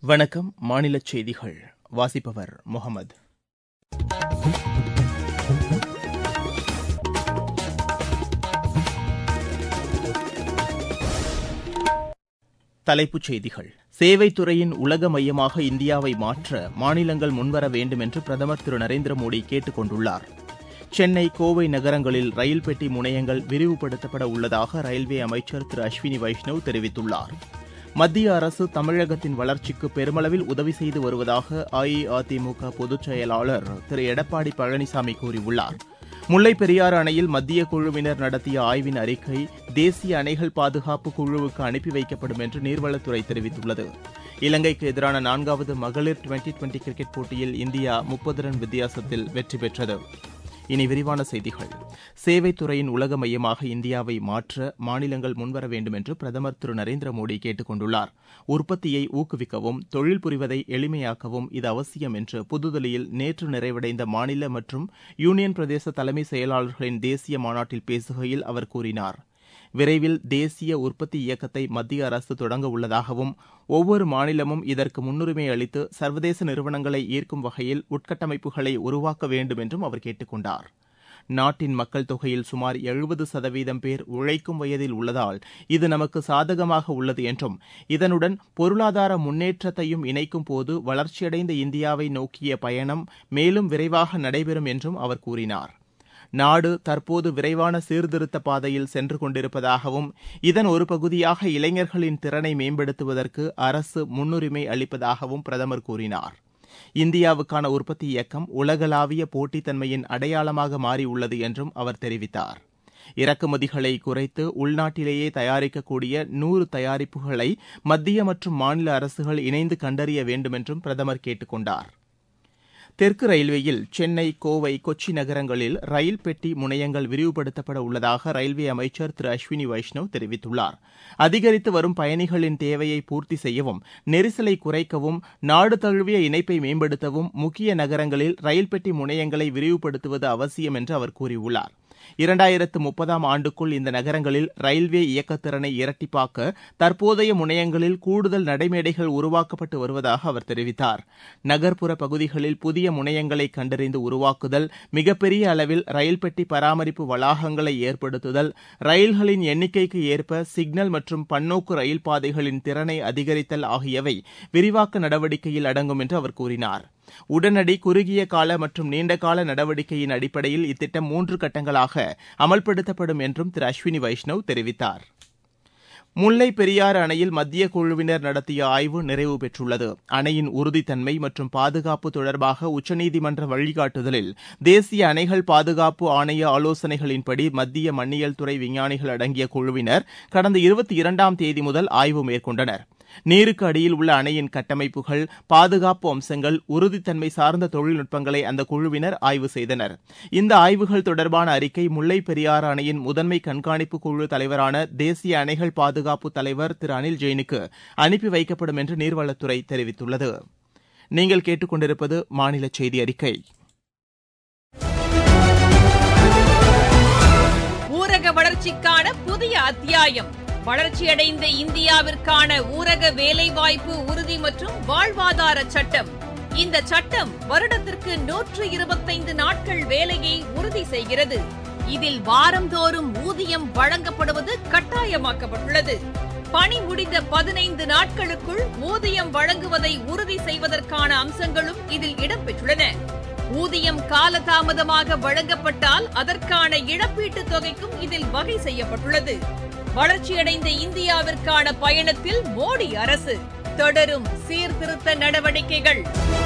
வணக்கம் மாநில செய்திகள் வாசிப்பவர் முகமது தலைப்புச் செய்திகள் சேவைத்துறையின் உலக மையமாக இந்தியாவை மாற்ற மாநிலங்கள் முன்வர வேண்டும் என்று பிரதமர் திரு நரேந்திர மோடி கேட்டுக் கொண்டுள்ளார் சென்னை கோவை நகரங்களில் ரயில் பெட்டி முனையங்கள் விரிவுபடுத்தப்பட உள்ளதாக ரயில்வே அமைச்சர் திரு அஸ்வினி வைஷ்ணவ் தெரிவித்துள்ளார் மத்திய அரசு தமிழகத்தின் வளர்ச்சிக்கு பெருமளவில் உதவி செய்து வருவதாக அஇஅதிமுக பொதுச் செயலாளர் திரு எடப்பாடி பழனிசாமி கூறியுள்ளார் முல்லைப் பெரியாறு அணையில் மத்திய குழுவினர் நடத்திய ஆய்வின் அறிக்கை தேசிய அணைகள் பாதுகாப்பு குழுவுக்கு அனுப்பி வைக்கப்படும் என்று நீர்வளத்துறை தெரிவித்துள்ளது இலங்கைக்கு எதிரான நான்காவது மகளிர் டுவெண்டி டுவெண்டி கிரிக்கெட் போட்டியில் இந்தியா முப்பது ரன் வித்தியாசத்தில் வெற்றி பெற்றது இனி விரிவான செய்திகள் சேவைத்துறையின் உலக மையமாக இந்தியாவை மாற்ற மாநிலங்கள் முன்வர வேண்டும் என்று பிரதமர் திரு நரேந்திர மோடி கேட்டுக் கொண்டுள்ளார் உற்பத்தியை ஊக்குவிக்கவும் தொழில் புரிவதை எளிமையாக்கவும் இது அவசியம் என்று புதுதில்லியில் நேற்று நிறைவடைந்த மாநில மற்றும் யூனியன் பிரதேச தலைமை செயலாளர்களின் தேசிய மாநாட்டில் பேசுகையில் அவர் கூறினார் விரைவில் தேசிய உற்பத்தி இயக்கத்தை மத்திய அரசு தொடங்க உள்ளதாகவும் ஒவ்வொரு மாநிலமும் இதற்கு முன்னுரிமை அளித்து சர்வதேச நிறுவனங்களை ஈர்க்கும் வகையில் உட்கட்டமைப்புகளை உருவாக்க வேண்டும் என்றும் அவர் கேட்டுக் கொண்டார் நாட்டின் மக்கள் தொகையில் சுமார் எழுபது சதவீதம் பேர் உழைக்கும் வயதில் உள்ளதால் இது நமக்கு சாதகமாக உள்ளது என்றும் இதனுடன் பொருளாதார முன்னேற்றத்தையும் இணைக்கும் போது வளர்ச்சியடைந்த இந்தியாவை நோக்கிய பயணம் மேலும் விரைவாக நடைபெறும் என்றும் அவர் கூறினார் நாடு தற்போது விரைவான சீர்திருத்த பாதையில் சென்று கொண்டிருப்பதாகவும் இதன் ஒரு பகுதியாக இளைஞர்களின் திறனை மேம்படுத்துவதற்கு அரசு முன்னுரிமை அளிப்பதாகவும் பிரதமர் கூறினார் இந்தியாவுக்கான உற்பத்தி இயக்கம் உலகளாவிய போட்டித்தன்மையின் அடையாளமாக மாறியுள்ளது என்றும் அவர் தெரிவித்தார் இறக்குமதிகளை குறைத்து உள்நாட்டிலேயே தயாரிக்கக்கூடிய நூறு தயாரிப்புகளை மத்திய மற்றும் மாநில அரசுகள் இணைந்து கண்டறிய வேண்டும் என்றும் பிரதமர் கேட்டுக் கொண்டார் தெற்கு ரயில்வேயில் சென்னை கோவை கொச்சி நகரங்களில் ரயில் பெட்டி முனையங்கள் விரிவுபடுத்தப்பட உள்ளதாக ரயில்வே அமைச்சர் திரு அஸ்வினி வைஷ்ணவ் தெரிவித்துள்ளார் அதிகரித்து வரும் பயணிகளின் தேவையை பூர்த்தி செய்யவும் நெரிசலை குறைக்கவும் நாடு தழுவிய இணைப்பை மேம்படுத்தவும் முக்கிய நகரங்களில் ரயில் பெட்டி முனையங்களை விரிவுபடுத்துவது அவசியம் என்று அவர் கூறியுள்ளார் இரண்டாயிரத்து முப்பதாம் ஆண்டுக்குள் இந்த நகரங்களில் ரயில்வே இயக்கத்திறனை இரட்டிப்பாக்க தற்போதைய முனையங்களில் கூடுதல் நடைமேடைகள் உருவாக்கப்பட்டு வருவதாக அவர் தெரிவித்தார் நகர்ப்புற பகுதிகளில் புதிய முனையங்களை கண்டறிந்து உருவாக்குதல் மிகப்பெரிய அளவில் ரயில் பெட்டி பராமரிப்பு வளாகங்களை ஏற்படுத்துதல் ரயில்களின் எண்ணிக்கைக்கு ஏற்ப சிக்னல் மற்றும் பன்னோக்கு ரயில் பாதைகளின் திறனை அதிகரித்தல் ஆகியவை விரிவாக்க நடவடிக்கையில் அடங்கும் என்று அவர் கூறினார் உடனடி குறுகிய கால மற்றும் நீண்டகால நடவடிக்கையின் அடிப்படையில் இத்திட்டம் மூன்று கட்டங்களாக அமல்படுத்தப்படும் என்றும் திரு அஸ்வினி வைஷ்ணவ் தெரிவித்தார் முல்லை பெரியாறு அணையில் மத்திய குழுவினர் நடத்திய ஆய்வு நிறைவு பெற்றுள்ளது அணையின் உறுதித்தன்மை மற்றும் பாதுகாப்பு தொடர்பாக உச்சநீதிமன்ற வழிகாட்டுதலில் தேசிய அணைகள் பாதுகாப்பு ஆணைய ஆலோசனைகளின்படி மத்திய மண்ணியல் துறை விஞ்ஞானிகள் அடங்கிய குழுவினர் கடந்த இருபத்தி இரண்டாம் தேதி முதல் ஆய்வு மேற்கொண்டனர் நீருக்கு அடியில் உள்ள அணையின் கட்டமைப்புகள் பாதுகாப்பு அம்சங்கள் உறுதித்தன்மை சார்ந்த தொழில்நுட்பங்களை அந்த குழுவினர் ஆய்வு செய்தனர் இந்த ஆய்வுகள் தொடர்பான அறிக்கை முல்லை பெரியாறு அணையின் முதன்மை கண்காணிப்பு குழு தலைவரான தேசிய அணைகள் பாதுகாப்பு தலைவர் திரு அனில் ஜெயினுக்கு அனுப்பி வைக்கப்படும் என்று நீர்வளத்துறை தெரிவித்துள்ளது நீங்கள் கேட்டுக்கொண்டிருப்பது மாநில செய்தி அறிக்கை ஊரக வளர்ச்சிக்கான புதிய அத்தியாயம் வளர்ச்சியடைந்த இந்தியாவிற்கான ஊரக வேலைவாய்ப்பு உறுதி மற்றும் வாழ்வாதார சட்டம் இந்த சட்டம் வருடத்திற்கு நூற்று இருபத்தைந்து நாட்கள் வேலையை உறுதி செய்கிறது இதில் வாரந்தோறும் ஊதியம் வழங்கப்படுவது கட்டாயமாக்கப்பட்டுள்ளது பணி முடிந்த பதினைந்து நாட்களுக்குள் ஊதியம் வழங்குவதை உறுதி செய்வதற்கான அம்சங்களும் இதில் இடம்பெற்றுள்ளன ஊதியம் காலதாமதமாக வழங்கப்பட்டால் அதற்கான இழப்பீட்டுத் தொகைக்கும் இதில் வகை செய்யப்பட்டுள்ளது வளர்ச்சியடைந்த இந்தியாவிற்கான பயணத்தில் மோடி அரசு தொடரும் சீர்திருத்த நடவடிக்கைகள்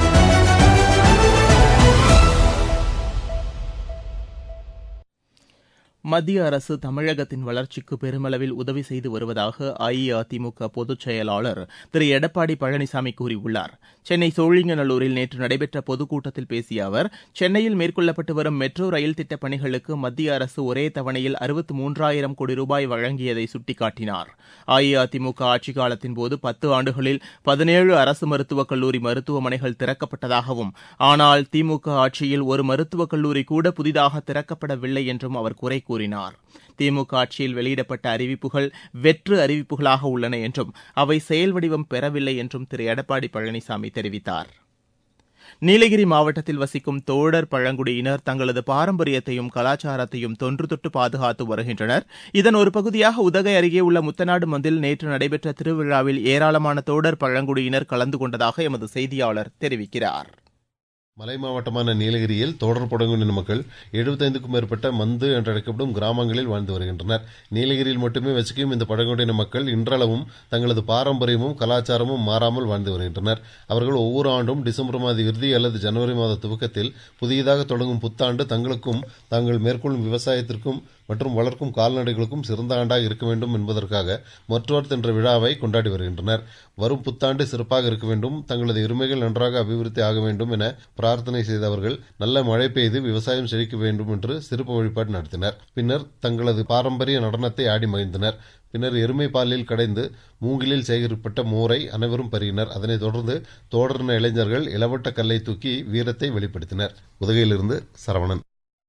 மத்திய அரசு தமிழகத்தின் வளர்ச்சிக்கு பெருமளவில் உதவி செய்து வருவதாக அஇஅதிமுக பொதுச் செயலாளர் திரு எடப்பாடி பழனிசாமி கூறியுள்ளார் சென்னை சோழிங்கநல்லூரில் நேற்று நடைபெற்ற பொதுக்கூட்டத்தில் பேசிய அவர் சென்னையில் மேற்கொள்ளப்பட்டு வரும் மெட்ரோ ரயில் திட்டப் பணிகளுக்கு மத்திய அரசு ஒரே தவணையில் அறுபத்து மூன்றாயிரம் கோடி ரூபாய் வழங்கியதை சுட்டிக்காட்டினார் அஇஅதிமுக ஆட்சிக் காலத்தின்போது பத்து ஆண்டுகளில் பதினேழு அரசு மருத்துவக் கல்லூரி மருத்துவமனைகள் திறக்கப்பட்டதாகவும் ஆனால் திமுக ஆட்சியில் ஒரு மருத்துவக் கல்லூரி கூட புதிதாக திறக்கப்படவில்லை என்றும் அவர் குறை கூறினார் கூறினார் திமுக ஆட்சியில் வெளியிடப்பட்ட அறிவிப்புகள் வெற்று அறிவிப்புகளாக உள்ளன என்றும் அவை செயல் வடிவம் பெறவில்லை என்றும் திரு எடப்பாடி பழனிசாமி தெரிவித்தார் நீலகிரி மாவட்டத்தில் வசிக்கும் தோழர் பழங்குடியினர் தங்களது பாரம்பரியத்தையும் கலாச்சாரத்தையும் தொன்று தொட்டு பாதுகாத்து வருகின்றனர் இதன் ஒரு பகுதியாக உதகை அருகே உள்ள முத்தநாடு மந்தில் நேற்று நடைபெற்ற திருவிழாவில் ஏராளமான தோடர் பழங்குடியினர் கலந்து கொண்டதாக எமது செய்தியாளர் தெரிவிக்கிறார் மலை மாவட்டமான நீலகிரியில் தொடர் பழங்குடியின மக்கள் எழுபத்தைந்துக்கும் மேற்பட்ட மந்து என்றழைக்கப்படும் கிராமங்களில் வாழ்ந்து வருகின்றனர் நீலகிரியில் மட்டுமே வசிக்கும் இந்த பழங்குடியின மக்கள் இன்றளவும் தங்களது பாரம்பரியமும் கலாச்சாரமும் மாறாமல் வாழ்ந்து வருகின்றனர் அவர்கள் ஒவ்வொரு ஆண்டும் டிசம்பர் மாத இறுதி அல்லது ஜனவரி மாத துவக்கத்தில் புதியதாக தொடங்கும் புத்தாண்டு தங்களுக்கும் தாங்கள் மேற்கொள்ளும் விவசாயத்திற்கும் மற்றும் வளர்க்கும் கால்நடைகளுக்கும் சிறந்த ஆண்டாக இருக்க வேண்டும் என்பதற்காக மற்றோர்த் என்ற விழாவை கொண்டாடி வருகின்றனர் வரும் புத்தாண்டு சிறப்பாக இருக்க வேண்டும் தங்களது எருமைகள் நன்றாக அபிவிருத்தி ஆக வேண்டும் என பிரார்த்தனை செய்த அவர்கள் நல்ல மழை பெய்து விவசாயம் செழிக்க வேண்டும் என்று சிறப்பு வழிபாடு நடத்தினர் பின்னர் தங்களது பாரம்பரிய நடனத்தை ஆடி மகிழ்ந்தனர் பின்னர் எருமை பாலில் கடைந்து மூங்கிலில் சேகரிக்கப்பட்ட மோரை அனைவரும் பருகினர் அதனைத் தொடர்ந்து தோடர்ன இளைஞர்கள் இளவட்ட கல்லை தூக்கி வீரத்தை வெளிப்படுத்தினர் உதகையிலிருந்து சரவணன்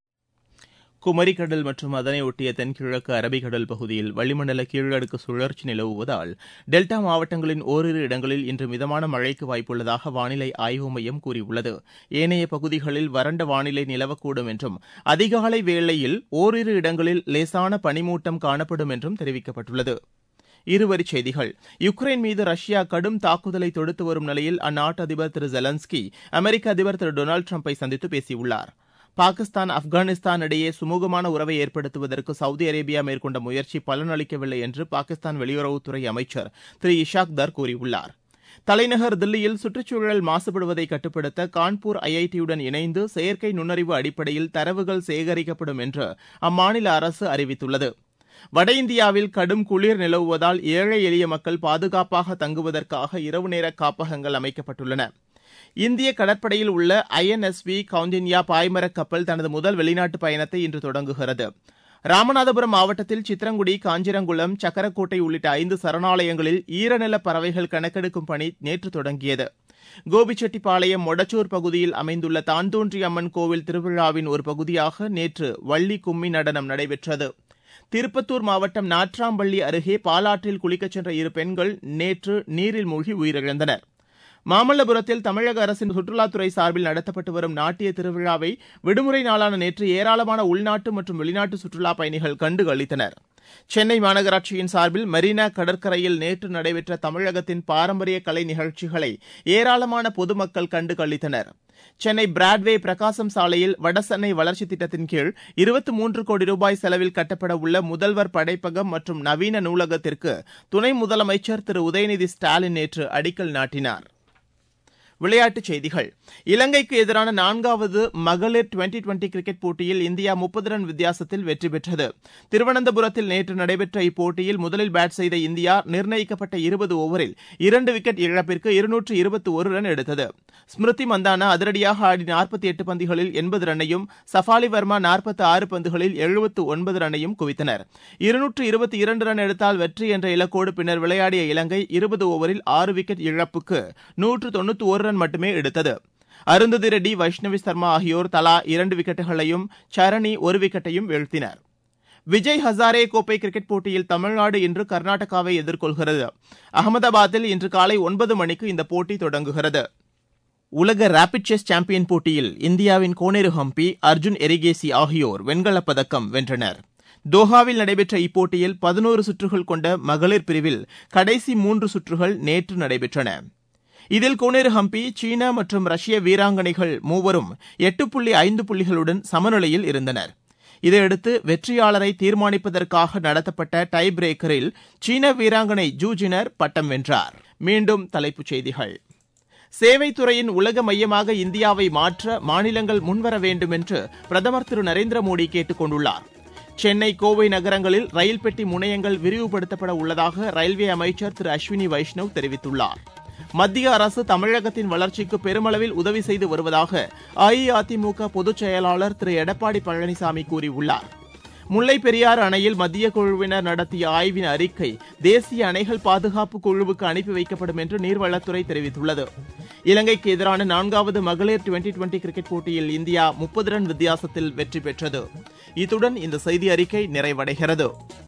குமரிக்கடல் மற்றும் அதனை ஒட்டிய தென்கிழக்கு அரபிக்கடல் பகுதியில் வளிமண்டல கீழடுக்கு சுழற்சி நிலவுவதால் டெல்டா மாவட்டங்களின் ஓரிரு இடங்களில் இன்று மிதமான மழைக்கு வாய்ப்புள்ளதாக வானிலை ஆய்வு மையம் கூறியுள்ளது ஏனைய பகுதிகளில் வறண்ட வானிலை நிலவக்கூடும் என்றும் அதிகாலை வேளையில் ஓரிரு இடங்களில் லேசான பனிமூட்டம் காணப்படும் என்றும் தெரிவிக்கப்பட்டுள்ளது இருவரிச் செய்திகள் யுக்ரைன் மீது ரஷ்யா கடும் தாக்குதலை தொடுத்து வரும் நிலையில் அந்நாட்டு அதிபர் திரு ஜெலன்ஸ்கி அமெரிக்க அதிபர் திரு டொனால்டு டிரம்பை சந்தித்து பேசியுள்ளார் பாகிஸ்தான் ஆப்கானிஸ்தான் இடையே சுமூகமான உறவை ஏற்படுத்துவதற்கு சவுதி அரேபியா மேற்கொண்ட முயற்சி பலனளிக்கவில்லை என்று பாகிஸ்தான் வெளியுறவுத்துறை அமைச்சர் திரு இஷாக் தர் கூறியுள்ளார் தலைநகர் தில்லியில் சுற்றுச்சூழல் மாசுபடுவதை கட்டுப்படுத்த கான்பூர் ஐஐடியுடன் இணைந்து செயற்கை நுண்ணறிவு அடிப்படையில் தரவுகள் சேகரிக்கப்படும் என்று அம்மாநில அரசு அறிவித்துள்ளது வட இந்தியாவில் கடும் குளிர் நிலவுவதால் ஏழை எளிய மக்கள் பாதுகாப்பாக தங்குவதற்காக இரவு நேர காப்பகங்கள் அமைக்கப்பட்டுள்ளன இந்திய கடற்படையில் உள்ள ஐஎன்எஸ்வி கவுண்டின்யா பாய்மரக் கப்பல் தனது முதல் வெளிநாட்டு பயணத்தை இன்று தொடங்குகிறது ராமநாதபுரம் மாவட்டத்தில் சித்திரங்குடி காஞ்சிரங்குளம் சக்கரக்கோட்டை உள்ளிட்ட ஐந்து சரணாலயங்களில் ஈரநில பறவைகள் கணக்கெடுக்கும் பணி நேற்று தொடங்கியது கோபிச்செட்டிப்பாளையம் மொடச்சூர் பகுதியில் அமைந்துள்ள தான்தோன்றி அம்மன் கோவில் திருவிழாவின் ஒரு பகுதியாக நேற்று வள்ளி கும்மி நடனம் நடைபெற்றது திருப்பத்தூர் மாவட்டம் நாட்ராம்பள்ளி அருகே பாலாற்றில் குளிக்கச் சென்ற இரு பெண்கள் நேற்று நீரில் மூழ்கி உயிரிழந்தனர் மாமல்லபுரத்தில் தமிழக அரசின் சுற்றுலாத்துறை சார்பில் நடத்தப்பட்டு வரும் நாட்டிய திருவிழாவை விடுமுறை நாளான நேற்று ஏராளமான உள்நாட்டு மற்றும் வெளிநாட்டு சுற்றுலா பயணிகள் கண்டு களித்தனர் சென்னை மாநகராட்சியின் சார்பில் மெரினா கடற்கரையில் நேற்று நடைபெற்ற தமிழகத்தின் பாரம்பரிய கலை நிகழ்ச்சிகளை ஏராளமான பொதுமக்கள் கண்டு களித்தனர் சென்னை பிராட்வே பிரகாசம் சாலையில் வடசென்னை வளர்ச்சி திட்டத்தின் கீழ் இருபத்தி மூன்று கோடி ரூபாய் செலவில் கட்டப்பட உள்ள முதல்வர் படைப்பகம் மற்றும் நவீன நூலகத்திற்கு துணை முதலமைச்சர் திரு உதயநிதி ஸ்டாலின் நேற்று அடிக்கல் நாட்டினார் விளையாட்டுச் செய்திகள் இலங்கைக்கு எதிரான நான்காவது மகளிர் டுவெண்டி டுவெண்டி கிரிக்கெட் போட்டியில் இந்தியா முப்பது ரன் வித்தியாசத்தில் வெற்றி பெற்றது திருவனந்தபுரத்தில் நேற்று நடைபெற்ற இப்போட்டியில் முதலில் பேட் செய்த இந்தியா நிர்ணயிக்கப்பட்ட இருபது ஓவரில் இரண்டு விக்கெட் இழப்பிற்கு இருநூற்று இருபத்தி ஒரு ரன் எடுத்தது ஸ்மிருதி மந்தானா அதிரடியாக ஆடி நாற்பத்தி எட்டு பந்துகளில் எண்பது ரன்னையும் சஃபாலி வர்மா நாற்பத்தி ஆறு பந்துகளில் எழுபத்து ஒன்பது ரன்னையும் குவித்தனர் இருநூற்று இருபத்தி இரண்டு ரன் எடுத்தால் வெற்றி என்ற இலக்கோடு பின்னர் விளையாடிய இலங்கை இருபது ஓவரில் ஆறு விக்கெட் இழப்புக்கு நூற்று தொண்ணூத்தி ஒரு ரன் மட்டுமே எடுத்தது அருந்ததி ரெட்டி வைஷ்ணவி சர்மா ஆகியோர் தலா இரண்டு விக்கெட்டுகளையும் சரணி ஒரு விக்கெட்டையும் வீழ்த்தினர் விஜய் ஹசாரே கோப்பை கிரிக்கெட் போட்டியில் தமிழ்நாடு இன்று கர்நாடகாவை எதிர்கொள்கிறது அகமதாபாத்தில் இன்று காலை ஒன்பது மணிக்கு இந்த போட்டி தொடங்குகிறது உலக ரேபிட் செஸ் சாம்பியன் போட்டியில் இந்தியாவின் கோனேரு ஹம்பி அர்ஜுன் எரிகேசி ஆகியோர் வெண்கலப் பதக்கம் வென்றனர் தோஹாவில் நடைபெற்ற இப்போட்டியில் பதினோரு சுற்றுகள் கொண்ட மகளிர் பிரிவில் கடைசி மூன்று சுற்றுகள் நேற்று நடைபெற்றன இதில் கோனேரு ஹம்பி சீனா மற்றும் ரஷ்ய வீராங்கனைகள் மூவரும் எட்டு புள்ளி ஐந்து புள்ளிகளுடன் சமநிலையில் இருந்தனர் இதையடுத்து வெற்றியாளரை தீர்மானிப்பதற்காக நடத்தப்பட்ட டை பிரேக்கரில் சீன வீராங்கனை ஜூ ஜினர் பட்டம் வென்றார் மீண்டும் தலைப்புச் செய்திகள் சேவைத்துறையின் உலக மையமாக இந்தியாவை மாற்ற மாநிலங்கள் முன்வர வேண்டும் என்று பிரதமர் திரு நரேந்திர மோடி கேட்டுக் கொண்டுள்ளார் சென்னை கோவை நகரங்களில் ரயில் பெட்டி முனையங்கள் விரிவுபடுத்தப்பட உள்ளதாக ரயில்வே அமைச்சர் திரு அஸ்வினி வைஷ்ணவ் தெரிவித்துள்ளார் மத்திய அரசு தமிழகத்தின் வளர்ச்சிக்கு பெருமளவில் உதவி செய்து வருவதாக அஇஅதிமுக பொதுச் செயலாளர் திரு எடப்பாடி பழனிசாமி கூறியுள்ளார் முல்லை பெரியாறு அணையில் மத்திய குழுவினர் நடத்திய ஆய்வின் அறிக்கை தேசிய அணைகள் பாதுகாப்பு குழுவுக்கு அனுப்பி வைக்கப்படும் என்று நீர்வளத்துறை தெரிவித்துள்ளது இலங்கைக்கு எதிரான நான்காவது மகளிர் டுவெண்டி டுவெண்டி கிரிக்கெட் போட்டியில் இந்தியா முப்பது ரன் வித்தியாசத்தில் வெற்றி பெற்றது இத்துடன் இந்த செய்தி அறிக்கை நிறைவடைகிறது